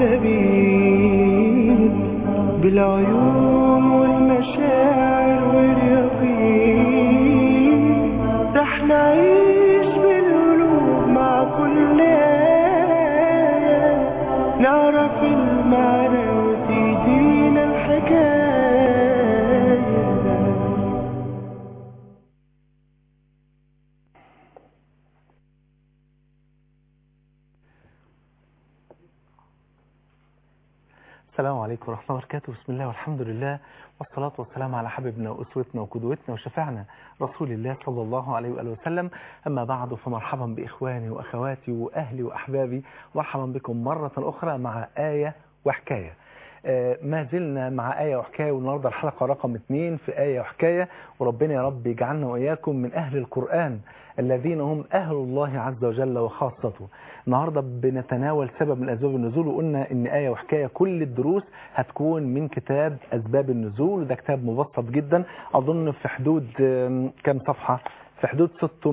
سبيل بالعيون والمشاعر واليقين رح نعيش بالقلوب مع كل آية نعرف المعنى وتهدينا الحكاية السلام عليكم ورحمة الله وبركاته بسم الله والحمد لله والصلاة والسلام على حبيبنا وأسوتنا وقدوتنا وشفعنا رسول الله صلى الله عليه وآله وسلم أما بعد فمرحبا بإخواني وأخواتي وأهلي وأحبابي مرحبا بكم مرة أخرى مع آية وحكاية آه، ما زلنا مع آية وحكاية والنهاردة الحلقة رقم اثنين في آية وحكاية وربنا يا رب يجعلنا وإياكم من أهل القرآن الذين هم أهل الله عز وجل وخاصته النهاردة بنتناول سبب من أسباب النزول وقلنا إن آية وحكاية كل الدروس هتكون من كتاب أسباب النزول وده كتاب مبسط جدا أظن في حدود آم، كام صفحة في حدود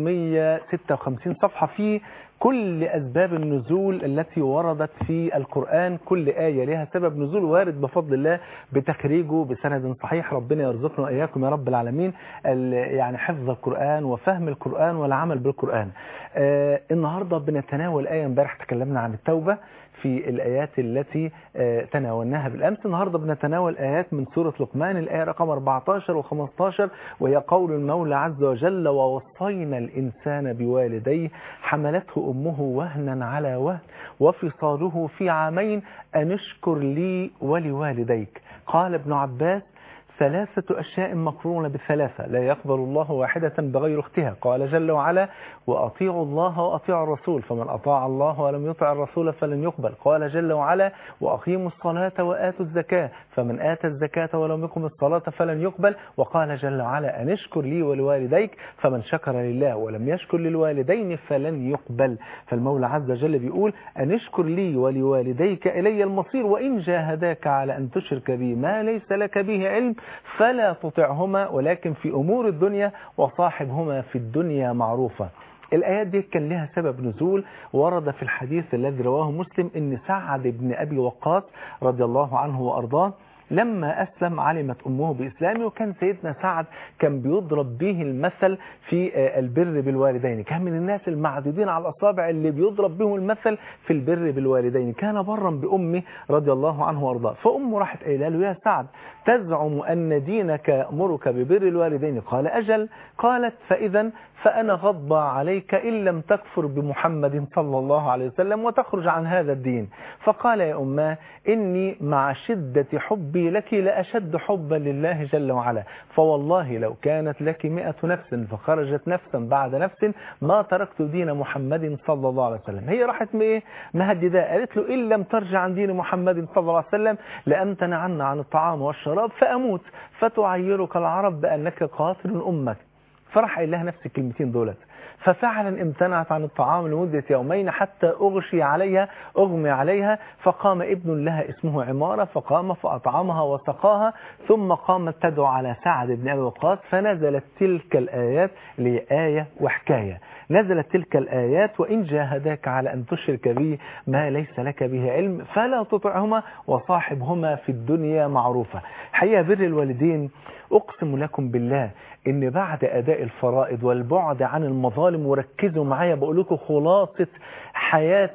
656 صفحة فيه كل أسباب النزول التي وردت في القرآن كل آية لها سبب نزول وارد بفضل الله بتخريجه بسند صحيح ربنا يرزقنا وإياكم يا رب العالمين ال- يعني حفظ القرآن وفهم القرآن والعمل بالقرآن آه النهاردة بنتناول آية امبارح تكلمنا عن التوبة في الآيات التي آه تناولناها بالأمس النهاردة بنتناول آيات من سورة لقمان الآية رقم 14 و15 وهي قول المولى عز وجل ووصينا الإنسان بوالديه حملته أمه وهنا على وهن وفصاله في عامين أن اشكر لي ولوالديك قال ابن عباس ثلاثة أشياء مقرونة بثلاثة لا يقبل الله واحدة بغير اختها قال جل وعلا وأطيعوا الله وأطيعوا الرسول فمن أطاع الله ولم يطع الرسول فلن يقبل قال جل وعلا وأقيموا الصلاة وآتوا الزكاة فمن آتى الزكاة ولم يقم الصلاة فلن يقبل وقال جل وعلا أن اشكر لي ولوالديك فمن شكر لله ولم يشكر للوالدين فلن يقبل فالمولى عز وجل بيقول أن اشكر لي ولوالديك إلي المصير وإن جاهداك على أن تشرك بي ما ليس لك به علم فلا تطعهما ولكن في أمور الدنيا وصاحبهما في الدنيا معروفة الآيات دي كان لها سبب نزول ورد في الحديث الذي رواه مسلم ان سعد بن أبي وقاص رضي الله عنه وأرضاه لما أسلم علمت أمه بإسلامه وكان سيدنا سعد كان بيضرب به المثل في آه، البر بالوالدين كان من الناس المعدودين على الأصابع اللي بيضرب بهم المثل في البر بالوالدين كان برا بأمه رضي الله عنه وأرضاه فأمه راحت قايله له يا سعد تزعم أن دينك يأمرك ببر الوالدين قال أجل قالت فإذا فأنا غضب عليك إن لم تكفر بمحمد صلى الله عليه وسلم وتخرج عن هذا الدين فقال يا أماه إني مع شدة حبي لك لأشد حبا لله جل وعلا فوالله لو كانت لك مئة نفس فخرجت نفسا بعد نفس ما تركت دين محمد صلى الله عليه وسلم هي راحت إيه مهددة قالت له إن لم ترجع عن دين محمد صلى الله عليه وسلم لأمتنعن عن الطعام والشراب فأموت فتعيرك العرب بأنك قاتل أمك فراح قايل لها نفس الكلمتين دولت ففعلا امتنعت عن الطعام لمدة يومين حتى أغشي عليها أغمي عليها فقام ابن لها اسمه عمارة فقام فأطعمها وسقاها ثم قامت تدعو على سعد بن أبي وقاص فنزلت تلك الآيات لآية وحكاية نزلت تلك الآيات وإن جاهداك على أن تشرك بي ما ليس لك به علم فلا تطعهما وصاحبهما في الدنيا معروفة حقيقة بر الوالدين أقسم لكم بالله إن بعد أداء الفرائض والبعد عن المظالم وركزوا معايا بقول لكم خلاصة حياة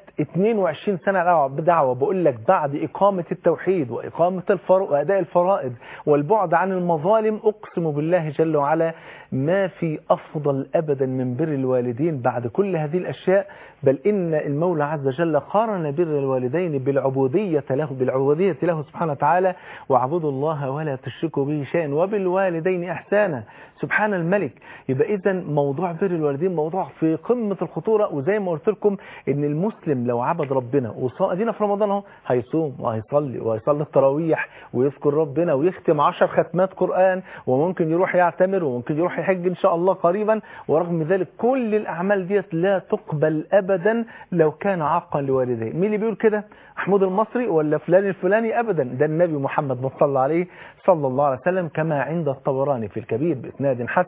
22 سنة بدعوة بقول لك بعد إقامة التوحيد وإقامة الفر... وأداء الفرائض والبعد عن المظالم أقسم بالله جل وعلا ما في أفضل أبدا من بر الوالدين بعد كل هذه الأشياء بل إن المولى عز وجل قارن بر الوالدين بالعبودية له بالعبودية له سبحانه وتعالى واعبدوا الله ولا تشركوا به شيئا وبالوالدين إحسانا سبحان الملك يبقى إذا موضوع بر الوالدين موضوع في قمة الخطورة وزي ما قلت لكم إن المسلم لو عبد ربنا وصادنا في رمضان اهو هيصوم وهيصلي وهيصلي التراويح ويذكر ربنا ويختم عشر ختمات قرآن وممكن يروح يعتمر وممكن يروح يحج إن شاء الله قريبا ورغم ذلك كل الأعمال ديت لا تقبل أبدا لو كان عاقا لوالديه مين اللي بيقول كده محمود المصري ولا فلان الفلاني أبدا ده النبي محمد صلى عليه صلى الله عليه وسلم كما عند الطبراني في الكبير بإسناد حسن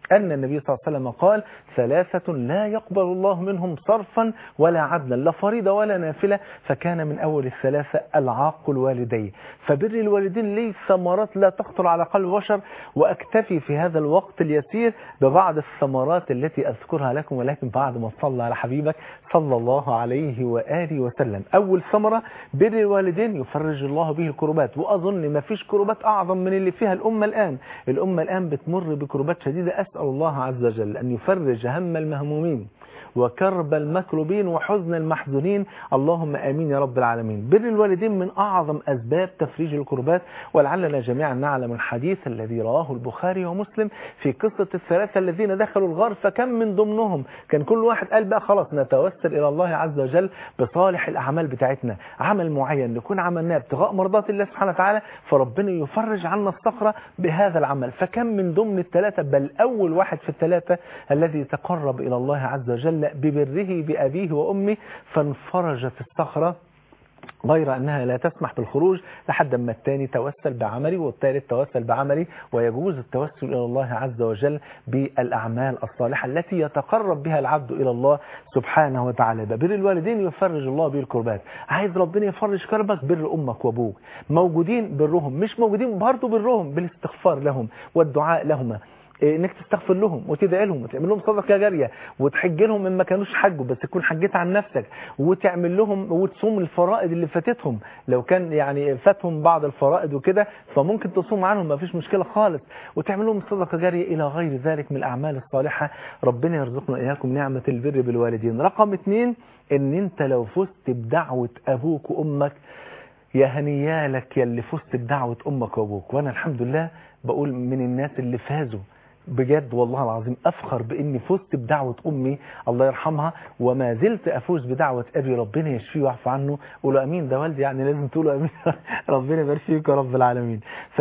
أن النبي صلى الله عليه وسلم قال ثلاثة لا يقبل الله منهم صرفا ولا عدلا لا فريضة ولا نافلة فكان من أول الثلاثة العاق الوالدين فبر الوالدين ليه ثمرات لا تخطر على قلب بشر وأكتفي في هذا الوقت اليسير ببعض الثمرات التي أذكرها لكم ولكن بعد ما صلى على حبيبك صلى الله عليه وآله وسلم أول ثمرة بر الوالدين يفرج الله به الكربات وأظن ما فيش كربات أعظم من اللي فيها الأمة الآن الأمة الآن بتمر بكربات شديدة أسأل الله عز وجل أن يفرج هم المهمومين وكرب المكروبين وحزن المحزونين اللهم آمين يا رب العالمين بر الوالدين من أعظم أسباب تفريج الكربات ولعلنا جميعا نعلم الحديث الذي رواه البخاري ومسلم في قصة الثلاثة الذين دخلوا الغار فكم من ضمنهم كان كل واحد قال بقى خلاص نتوسل إلى الله عز وجل بصالح الأعمال بتاعتنا عمل معين نكون عملناه ابتغاء مرضات الله سبحانه وتعالى فربنا يفرج عنا الصخرة بهذا العمل فكم من ضمن الثلاثة بل أول واحد في الثلاثة الذي تقرب إلى الله عز وجل ببره بأبيه وأمه فانفرجت الصخرة غير أنها لا تسمح بالخروج لحد ما الثاني توسل بعملي والثالث توسل بعملي ويجوز التوسل إلى الله عز وجل بالأعمال الصالحة التي يتقرب بها العبد إلى الله سبحانه وتعالى بر الوالدين يفرج الله به الكربات عايز ربنا يفرج كربك بر أمك وأبوك موجودين برهم مش موجودين برضه برهم بالاستغفار لهم والدعاء لهما انك تستغفر لهم وتدعي لهم وتعمل لهم صدقه جاريه وتحج لهم من ما كانوش حجوا بس تكون حجيت عن نفسك وتعمل لهم وتصوم الفرائض اللي فاتتهم لو كان يعني فاتهم بعض الفرائض وكده فممكن تصوم عنهم ما فيش مشكله خالص وتعمل لهم صدقه جاريه الى غير ذلك من الاعمال الصالحه ربنا يرزقنا اياكم نعمه البر بالوالدين رقم اثنين ان انت لو فزت بدعوه ابوك وامك يا هنيالك يا اللي فزت بدعوه امك وابوك وانا الحمد لله بقول من الناس اللي فازوا بجد والله العظيم أفخر بإني فزت بدعوة أمي الله يرحمها وما زلت أفوز بدعوة أبي ربنا يشفيه ويعفو عنه قولوا أمين ده والدي يعني لازم تقولوا أمين ربنا يبارك فيك يا رب العالمين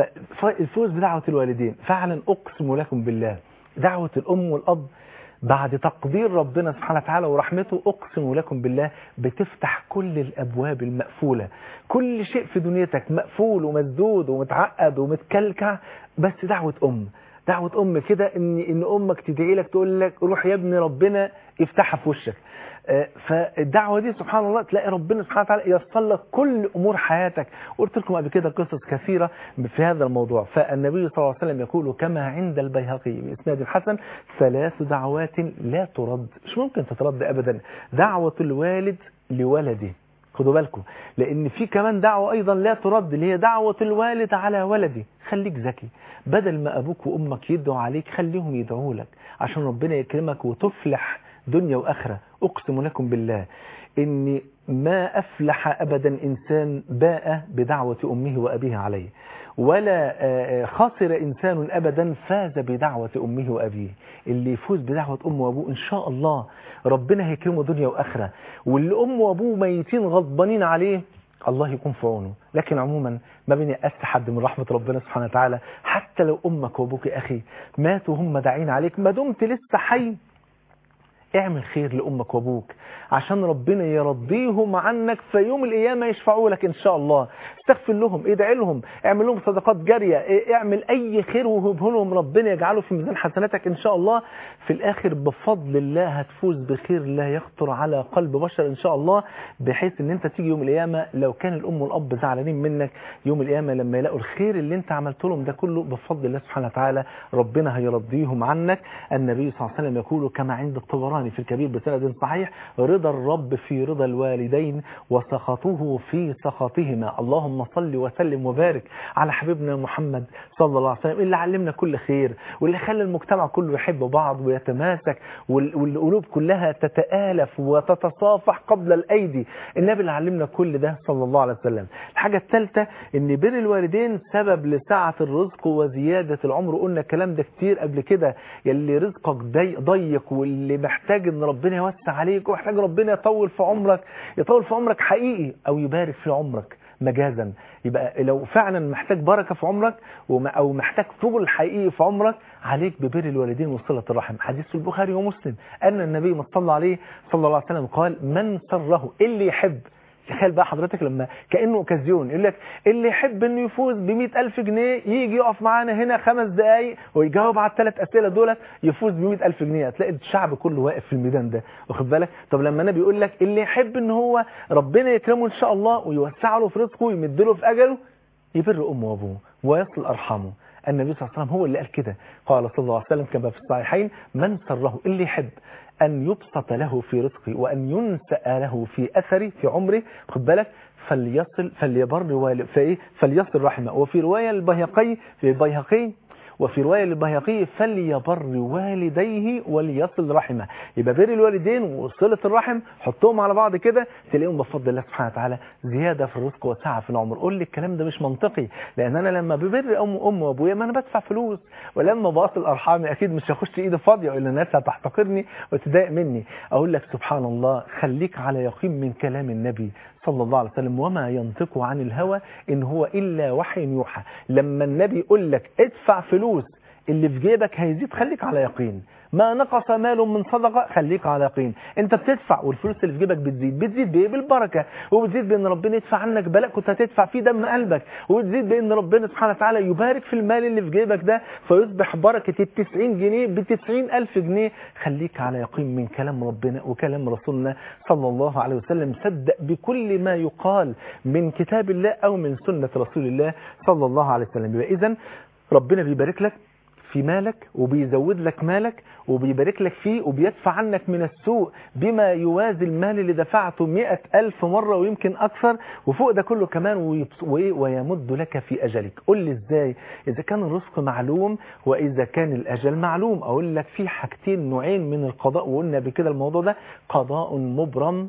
فالفوز بدعوة الوالدين فعلا أقسم لكم بالله دعوة الأم والأب بعد تقدير ربنا سبحانه وتعالى ورحمته أقسم لكم بالله بتفتح كل الأبواب المقفولة كل شيء في دنيتك مقفول ومسدود ومتعقد ومتكلكع بس دعوة أم دعوة أم كده إن إن أمك تدعي لك تقول لك روح يا ابني ربنا يفتحها في وشك فالدعوة دي سبحان الله تلاقي ربنا سبحانه وتعالى ييسر لك كل أمور حياتك قلت لكم قبل كده قصص كثيرة في هذا الموضوع فالنبي صلى الله عليه وسلم يقول كما عند البيهقي بإسناد حسن ثلاث دعوات لا ترد مش ممكن تترد أبدا دعوة الوالد لولده خدوا بالكم لان في كمان دعوة ايضا لا ترد اللي هي دعوة الوالد على ولده خليك ذكي بدل ما ابوك وامك يدعوا عليك خليهم يدعوا لك عشان ربنا يكرمك وتفلح دنيا واخرة اقسم لكم بالله ان ما افلح ابدا انسان باء بدعوة امه وابيه عليه ولا خسر إنسان أبدا فاز بدعوة أمه وأبيه اللي يفوز بدعوة أمه وأبوه إن شاء الله ربنا هيكرمه دنيا وآخرة واللي أمه وأبوه ميتين غضبانين عليه الله يكون في عونه لكن عموما ما بينيأس حد من رحمة ربنا سبحانه وتعالى حتى لو أمك وأبوك يا أخي ماتوا هم داعين عليك ما دمت لسه حي اعمل خير لأمك وأبوك عشان ربنا يرضيهم عنك في يوم القيامة يشفعوا لك إن شاء الله استغفر لهم ادعي لهم اعمل لهم صدقات جارية اعمل أي خير وهبه لهم ربنا يجعله في ميزان حسناتك إن شاء الله في الآخر بفضل الله هتفوز بخير لا يخطر على قلب بشر إن شاء الله بحيث إن أنت تيجي يوم القيامة لو كان الأم والأب زعلانين منك يوم القيامة لما يلاقوا الخير اللي أنت عملت لهم ده كله بفضل الله سبحانه وتعالى ربنا هيرضيهم عنك النبي صلى الله عليه وسلم يقول كما عند الطبراني في الكبير بسند صحيح رضا الرب في رضا الوالدين وسخطه في سخطهما اللهم صل وسلم وبارك على حبيبنا محمد صلى الله عليه وسلم اللي علمنا كل خير واللي خلى المجتمع كله يحب بعض ويتماسك والقلوب كلها تتآلف وتتصافح قبل الأيدي النبي اللي علمنا كل ده صلى الله عليه وسلم الحاجة الثالثة ان بر الوالدين سبب لسعة الرزق وزيادة العمر قلنا الكلام ده كتير قبل كده يلي رزقك ضيق واللي محتاج ان ربنا يوسع عليك ومحتاج ربنا يطول في عمرك يطول في عمرك حقيقي او يبارك في عمرك مجازا يبقى لو فعلا محتاج بركة في عمرك او محتاج طول حقيقي في عمرك عليك ببر الوالدين وصلة الرحم حديث في البخاري ومسلم ان النبي ما صلى عليه صلى الله عليه وسلم قال من سره اللي يحب تخيل بقى حضرتك لما كأنه اوكازيون يقول لك اللي يحب انه يفوز ب ألف جنيه يجي يقف معانا هنا خمس دقايق ويجاوب على الثلاث اسئله دولت يفوز ب ألف جنيه هتلاقي الشعب كله واقف في الميدان ده واخد بالك طب لما النبي يقول لك اللي يحب ان هو ربنا يكرمه ان شاء الله ويوسع له في رزقه ويمد له في اجله يبر امه وابوه ويصل ارحامه النبي صلى الله عليه وسلم هو اللي قال كده قال صلى الله عليه وسلم كما في الصحيحين من سره اللي يحب أن يبسط له في رزقه وأن ينسأ له في أثره في عمره خد بالك فليصل فليبر والد فإيه فليصل رحمه وفي رواية البيهقي في البيهقي وفي رواية للبيهقي فليبر والديه وليصل رحمه يبقى بر الوالدين وصلة الرحم حطهم على بعض كده تلاقيهم بفضل الله سبحانه وتعالى زيادة في الرزق وسعة في العمر قول لي الكلام ده مش منطقي لأن أنا لما ببر أم أم وأبويا ما أنا بدفع فلوس ولما بواصل أرحامي أكيد مش هخش إيدي فاضية وإلا الناس هتحتقرني وتضايق مني أقول لك سبحان الله خليك على يقين من كلام النبي صلى الله عليه وسلم وما ينطق عن الهوى إن هو إلا وحي يوحى لما النبي يقول لك ادفع فلوس اللي في جيبك هيزيد خليك على يقين ما نقص مال من صدقة خليك على يقين انت بتدفع والفلوس اللي في جيبك بتزيد بتزيد بايه بالبركة وبتزيد بان ربنا يدفع عنك بلاء كنت هتدفع فيه دم قلبك وبتزيد بان ربنا سبحانه وتعالى يبارك في المال اللي في جيبك ده فيصبح بركة ال 90 جنيه ب 90 ألف جنيه خليك على يقين من كلام ربنا وكلام رسولنا صلى الله عليه وسلم صدق بكل ما يقال من كتاب الله أو من سنة رسول الله صلى الله عليه وسلم يبقى إذن ربنا بيبارك لك في مالك وبيزود لك مالك وبيبارك لك فيه وبيدفع عنك من السوء بما يوازي المال اللي دفعته مئة ألف مرة ويمكن أكثر وفوق ده كله كمان ويبص- وإيه؟ ويمد لك في أجلك قل لي إزاي إذا كان الرزق معلوم وإذا كان الأجل معلوم أقول لك في حاجتين نوعين من القضاء وقلنا بكده الموضوع ده قضاء مبرم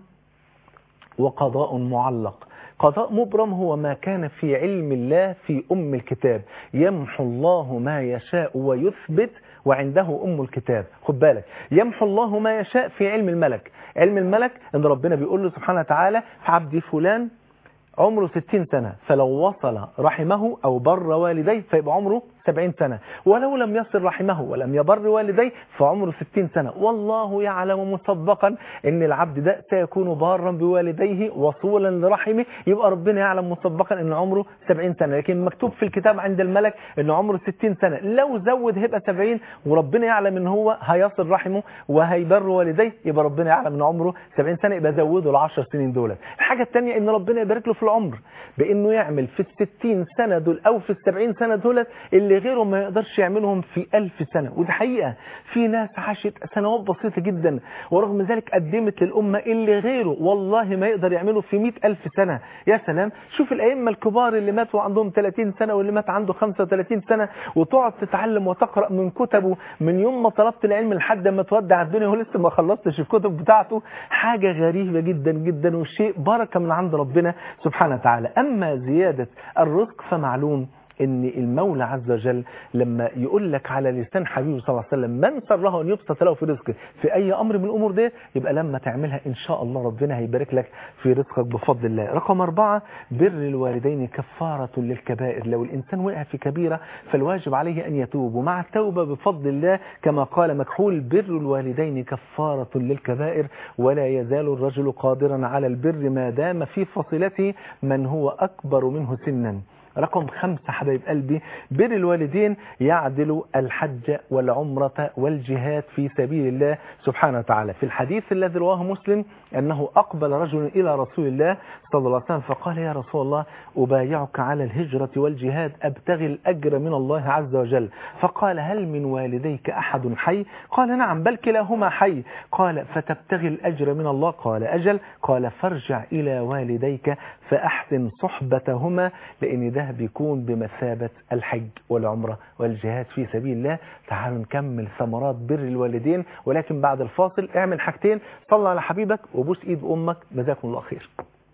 وقضاء معلق قضاء مبرم هو ما كان في علم الله في أم الكتاب يمحو الله ما يشاء ويثبت وعنده أم الكتاب خد بالك يمحو الله ما يشاء في علم الملك علم الملك ان ربنا بيقول له سبحانه وتعالى في عبدي فلان عمره 60 سنة فلو وصل رحمه أو بر والديه فيبقى عمره 70 سنة ولو لم يصل رحمه ولم يبر والديه فعمره 60 سنة والله يعلم مسبقا ان العبد ده سيكون بارا بوالديه وصولا لرحمه يبقى ربنا يعلم مسبقا ان عمره 70 سنة لكن مكتوب في الكتاب عند الملك ان عمره 60 سنة لو زود هيبقى 70 وربنا يعلم ان هو هيصل رحمه وهيبر والديه يبقى ربنا يعلم ان عمره 70 سنة يبقى زوده ال 10 سنين دولت الحاجة الثانية ان ربنا يبارك له في العمر بانه يعمل في ال 60 سنة دول او في ال 70 سنة دولت اللي غيره ما يقدرش يعملهم في 1000 سنة ودي حقيقة في ناس عاشت سنوات بسيطة جدا ورغم ذلك قدمت للأمة اللي غيره والله ما يقدر يعمله في 100000 سنة يا سلام شوف الأئمة الكبار اللي ماتوا عندهم 30 سنة واللي مات عنده 35 سنة وتقعد تتعلم وتقرأ من كتبه من يوم ما طلبت العلم لحد ما تودع الدنيا هو لسه ما خلصتش الكتب بتاعته حاجة غريبة جدا جدا وشيء بركة من عند ربنا سبحانه وتعالى أما زيادة الرزق فمعلوم ان المولى عز وجل لما يقول لك على لسان حبيبه صلى الله عليه وسلم من سره ان يبسط له في رزقه في اي امر من الامور دي يبقى لما تعملها ان شاء الله ربنا هيبارك لك في رزقك بفضل الله رقم أربعة بر الوالدين كفارة للكبائر لو الإنسان وقع في كبيرة فالواجب عليه أن يتوب ومع التوبة بفضل الله كما قال مكحول بر الوالدين كفارة للكبائر ولا يزال الرجل قادرا على البر ما دام في فصلته من هو أكبر منه سنا رقم خمسة حبايب قلبي بر الوالدين يعدل الحج والعمرة والجهاد في سبيل الله سبحانه وتعالى في الحديث الذي رواه مسلم أنه أقبل رجل إلى رسول الله صلى الله عليه وسلم فقال يا رسول الله أبايعك على الهجرة والجهاد أبتغي الأجر من الله عز وجل فقال هل من والديك أحد حي قال نعم بل كلاهما حي قال فتبتغي الأجر من الله قال أجل قال فارجع إلى والديك فأحسن صحبتهما لأن ده بيكون بمثابة الحج والعمرة والجهاد في سبيل الله تعالوا نكمل ثمرات بر الوالدين ولكن بعد الفاصل اعمل حاجتين صلى على حبيبك وبوس ايد امك جزاكم الله خير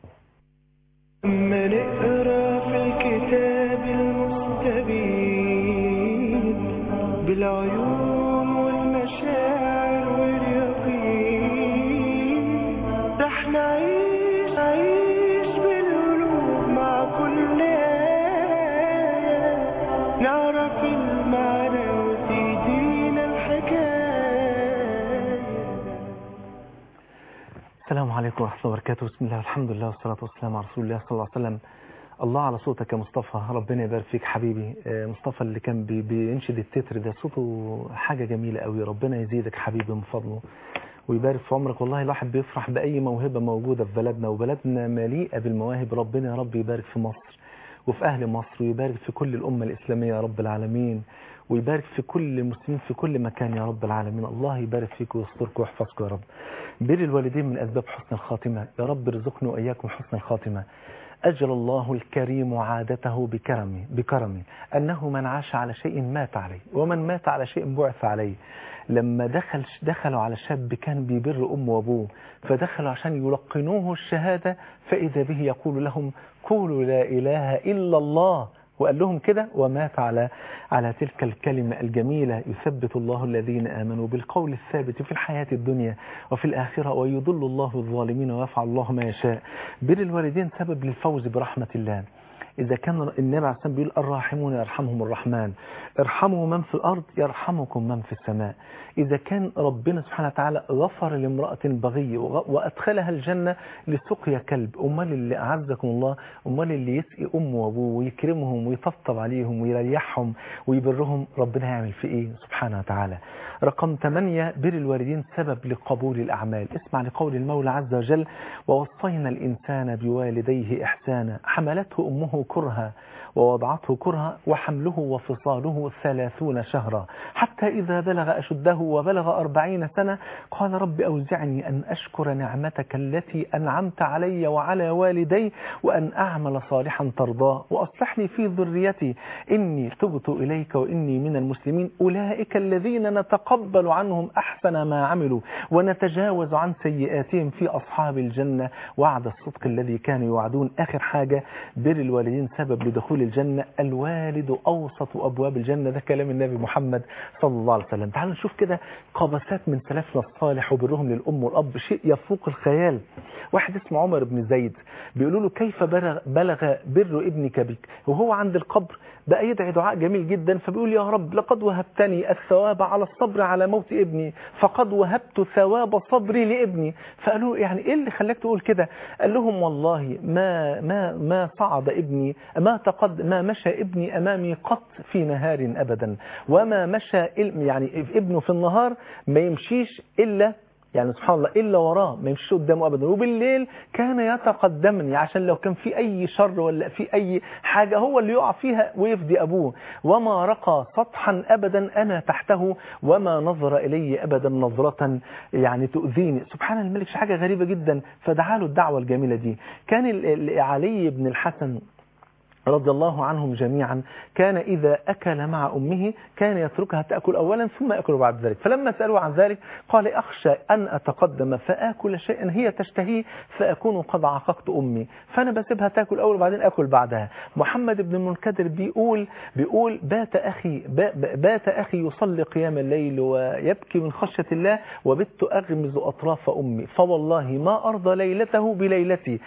أما نقرا في الكتاب المستبين بالعيون والمشاعر واليقين رح نعيش عيش بالقلوب مع كل آية نعرف المعنى وتهدينا الحكاية السلام عليكم ورحمة الله وبركاته بسم الله والحمد لله والصلاة والسلام على رسول الله صلى الله عليه وسلم الله على صوتك يا مصطفى ربنا يبارك فيك حبيبي آه، مصطفى اللي كان بي- بينشد التتر ده صوته حاجة جميلة قوي ربنا يزيدك حبيبي من فضله ويبارك في عمرك والله الواحد بيفرح بأي موهبة موجودة في بلدنا وبلدنا مليئة بالمواهب ربنا يا رب يبارك في مصر وفي أهل مصر ويبارك في كل الأمة الإسلامية يا رب العالمين ويبارك في كل المسلمين في كل مكان يا رب العالمين الله يبارك فيك ويسترك ويحفظك يا رب بر الوالدين من أسباب حسن الخاتمة يا رب ارزقنا وإياكم حسن الخاتمة أجل الله الكريم عادته بكرمه بكرمه أنه من عاش على شيء مات عليه ومن مات على شيء بعث عليه لما دخل دخلوا على شاب كان بيبر أمه وأبوه فدخلوا عشان يلقنوه الشهادة فإذا به يقول لهم قولوا لا إله إلا الله وقال لهم كده ومات على على تلك الكلمة الجميلة يثبت الله الذين آمنوا بالقول الثابت في الحياة الدنيا وفي الآخرة ويضل الله الظالمين ويفعل الله ما يشاء بر الوالدين سبب للفوز برحمة الله إذا كان النبي عليه الصلاة بيقول الراحمون يرحمهم الرحمن ارحموا من في الأرض يرحمكم من في السماء إذا كان ربنا سبحانه وتعالى غفر لامرأة بغي وغ- وأدخلها الجنة لسقيا كلب أمال اللي أعزكم الله أمال اللي يسقي أمه وأبوه ويكرمهم ويطبطب عليهم ويريحهم ويبرهم ربنا يعمل في إيه سبحانه وتعالى رقم 8 بر الوالدين سبب لقبول الأعمال اسمع لقول المولى عز وجل ووصينا الإنسان بوالديه إحسانا حملته أمه كرها ووضعته كرها وحمله وفصاله ثلاثون شهرا حتى إذا بلغ أشده وبلغ أربعين سنة قال رب أوزعني أن أشكر نعمتك التي أنعمت علي وعلى والدي وأن أعمل صالحا ترضاه وأصلح لي في ذريتي إني تبت إليك وإني من المسلمين أولئك الذين نتقبل عنهم أحسن ما عملوا ونتجاوز عن سيئاتهم في أصحاب الجنة وعد الصدق الذي كانوا يوعدون آخر حاجة بر الوالدين سبب لدخول الجنة الوالد أوسط أبواب الجنة ده كلام النبي محمد صلى الله عليه وسلم تعالوا نشوف كده قبسات من سلفنا الصالح وبرهم للأم والأب شيء يفوق الخيال واحد اسمه عمر بن زيد بيقولوا له كيف بلغ, بلغ بر ابنك بك وهو عند القبر بقى يدعي دعاء جميل جدا فبيقول يا رب لقد وهبتني الثواب على الصبر على موت ابني فقد وهبت ثواب صبري لابني فقالوا يعني ايه اللي خلاك تقول كده قال لهم والله ما ما ما صعد ابني ما تقد ما مشى ابني امامي قط في نهار ابدا وما مشى ال- يعني ابنه في النهار ما يمشيش الا يعني سبحان الله إلا وراه ما يمشيش قدامه أبدا وبالليل كان يتقدمني عشان لو كان في أي شر ولا في أي حاجة هو اللي يقع فيها ويفدي أبوه وما رقى سطحا أبدا أنا تحته وما نظر إلي أبدا نظرة يعني تؤذيني سبحان الملك شي حاجة غريبة جدا فدعا له الدعوة الجميلة دي كان ال- ال- علي بن الحسن رضي الله عنهم جميعا كان إذا أكل مع أمه كان يتركها تأكل أولا ثم يأكل بعد ذلك فلما سألوا عن ذلك قال أخشى أن أتقدم فآكل شيئا هي تشتهيه فأكون قد عققت أمي فأنا بسيبها تأكل أول بعدين أكل بعدها محمد بن المنكدر بيقول بيقول بات أخي بات أخي يصلي قيام الليل ويبكي من خشية الله وبت أغمز أطراف أمي فوالله ما أرضى ليلته بليلتي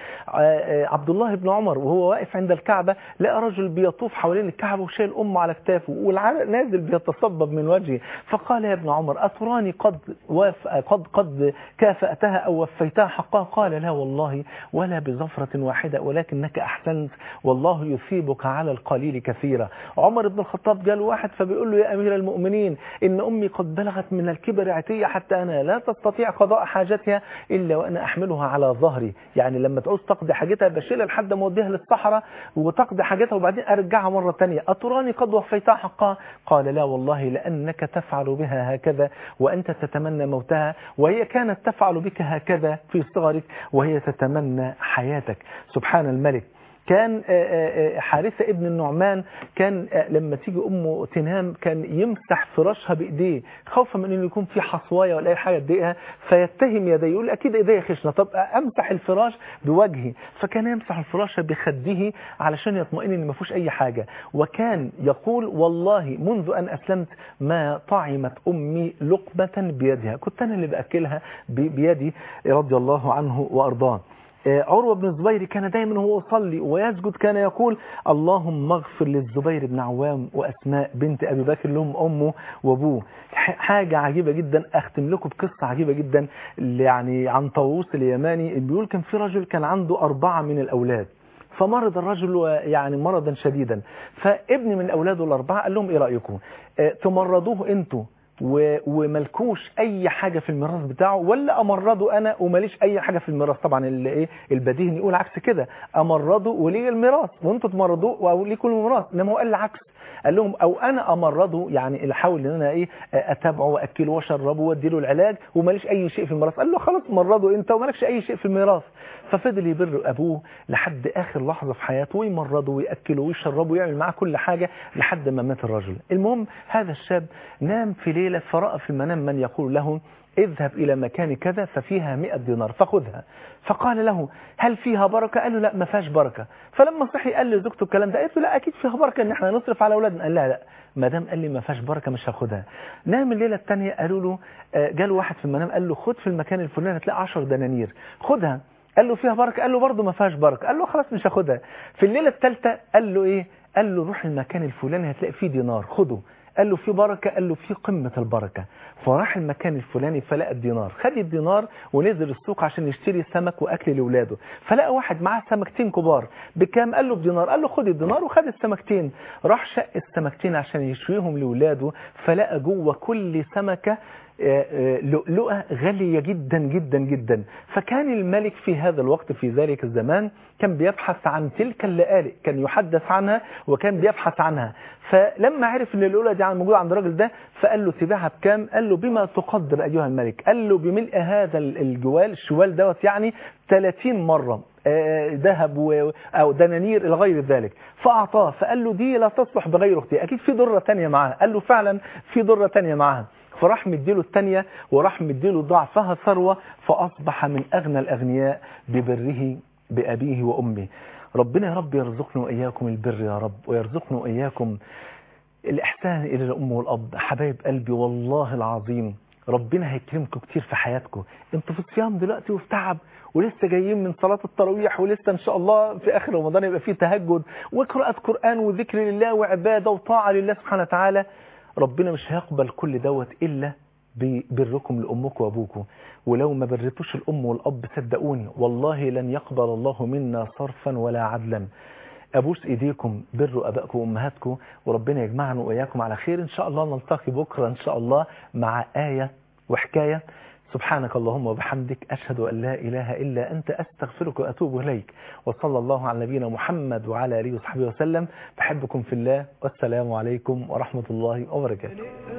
عبد الله بن عمر وهو واقف عند الكعبة لقى رجل بيطوف حوالين الكعبة وشايل أمه على كتافه والعرق نازل بيتصبب من وجهه فقال يا ابن عمر أتراني قد وف... قد قد كافأتها أو وفيتها حقها قال لا والله ولا بزفرة واحدة ولكنك أحسنت والله يثيبك على القليل كثيرا عمر بن الخطاب جاء واحد فبيقول له يا أمير المؤمنين إن أمي قد بلغت من الكبر عتية حتى أنا لا تستطيع قضاء حاجتها إلا وأنا أحملها على ظهري يعني لما تعوز تقضي حاجتها بشيلها لحد ما أوديها للصحراء وتقضي حاجتها وبعدين أرجعها مرة تانية أتراني قد وفيتها حقها قال لا والله لأنك تفعل بها هكذا وأنت تتمنى موتها وهي كانت تفعل بك هكذا في صغرك وهي تتمنى حياتك سبحان الملك كان حارثة ابن النعمان كان لما تيجي أمه تنام كان يمسح فراشها بإيديه خوفا من أنه يكون في حصواية ولا أي حاجة تضايقها فيتهم يديه يقول أكيد إيديه خشنة طب أمسح الفراش بوجهي فكان يمسح الفراش بخده علشان يطمئن أن ما فيهوش أي حاجة وكان يقول والله منذ أن أسلمت ما طعمت أمي لقمة بيدها كنت أنا اللي بأكلها بيدي رضي الله عنه وأرضاه آه، عروة بن الزبير كان دايما هو يصلي ويسجد كان يقول اللهم اغفر للزبير بن عوام وأسماء بنت أبي بكر لهم أمه وأبوه ح- حاجة عجيبة جدا أختم لكم بقصة عجيبة جدا يعني عن طاووس اليماني بيقول كان في رجل كان عنده أربعة من الأولاد فمرض الرجل يعني مرضا شديدا فابن من اولاده الاربعه قال لهم ايه رايكم آه، تمرضوه انتوا و- وملكوش اي حاجه في الميراث بتاعه ولا امرضه انا وماليش اي حاجه في الميراث طبعا اللي ايه البديهي يقول عكس كده امرضه وليه الميراث وانتوا تمرضوه وليكم الميراث انما هو قال العكس قال لهم او انا امرضه يعني اللي احاول ان انا ايه اتابعه واكله واشربه واديله العلاج وماليش اي شيء في الميراث قال له خلاص مرضه انت ومالكش اي شيء في الميراث ففضل يبر ابوه لحد اخر لحظه في حياته ويمرضه وياكله ويشربه ويعمل معاه كل حاجه لحد ما مات الرجل المهم هذا الشاب نام في ليله فراى في المنام من يقول له اذهب إلى مكان كذا ففيها 100 دينار فخذها فقال له هل فيها بركة قال له لا ما فيهاش بركة فلما صحي قال لزوجته الكلام ده قالت له لا أكيد فيها بركة إن احنا نصرف على أولادنا قال لا لا ما دام قال لي ما فيهاش بركة مش هاخدها نام الليلة الثانية قالوا له آه، جاله واحد في المنام قال له خد في المكان الفلاني هتلاقي 10 دنانير خدها قال له فيها بركة قال له برضه ما فيهاش بركة قال له خلاص مش هاخدها في الليلة الثالثة قال له ايه قال له روح المكان الفلاني هتلاقي فيه دينار خده قال له في بركة قال له في قمة البركة فراح المكان الفلاني فلقى الدينار خد الدينار ونزل السوق عشان يشتري سمك واكل لاولاده فلقى واحد معاه سمكتين كبار بكام قال له بدينار قال له خد الدينار وخد السمكتين راح شق السمكتين عشان يشويهم لاولاده فلقى جوه كل سمكة آه، آه، لؤلؤة غالية جدا جدا جدا فكان الملك في هذا الوقت في ذلك الزمان كان بيبحث عن تلك اللآلئ كان يحدث عنها وكان بيبحث عنها فلما عرف ان اللؤلؤة دي موجودة عند الراجل ده فقال له تبيعها بكام قال له بما تقدر أيها الملك قال له بملء هذا الجوال الشوال دوت يعني 30 مرة آه، ذهب و- او دنانير الى غير ذلك فاعطاه فقال له دي لا تصلح بغير اختي اكيد في ضره ثانيه معاها قال له فعلا في ضره ثانيه معاها فراح مديله الثانيه وراح مديله ضعفها ثروه فاصبح من اغنى الاغنياء ببره بابيه وامه ربنا يا رب يرزقنا واياكم البر يا رب ويرزقنا واياكم الإحسان إلى الأم والأب حبايب قلبي والله العظيم ربنا هيكرمكم كتير في حياتكم انتوا في الصيام دلوقتي وفي تعب ولسه جايين من صلاة التراويح ولسه ان شاء الله في اخر رمضان يبقى فيه تهجد وقراءة قرآن وذكر لله وعبادة وطاعة لله سبحانه وتعالى ربنا مش هيقبل كل دوت الا ببركم لأمكم وأبوكم ولو ما برتوش الأم والأب صدقوني والله لن يقبل الله منا صرفا ولا عدلا أبوس إيديكم بروا أبائكم وأمهاتكم وربنا يجمعنا وإياكم على خير إن شاء الله نلتقي بكرة إن شاء الله مع آية وحكاية سبحانك اللهم وبحمدك أشهد أن لا إله إلا أنت أستغفرك وأتوب إليك وصلى الله على نبينا محمد وعلى آله وصحبه وسلم بحبكم في الله والسلام عليكم ورحمة الله وبركاته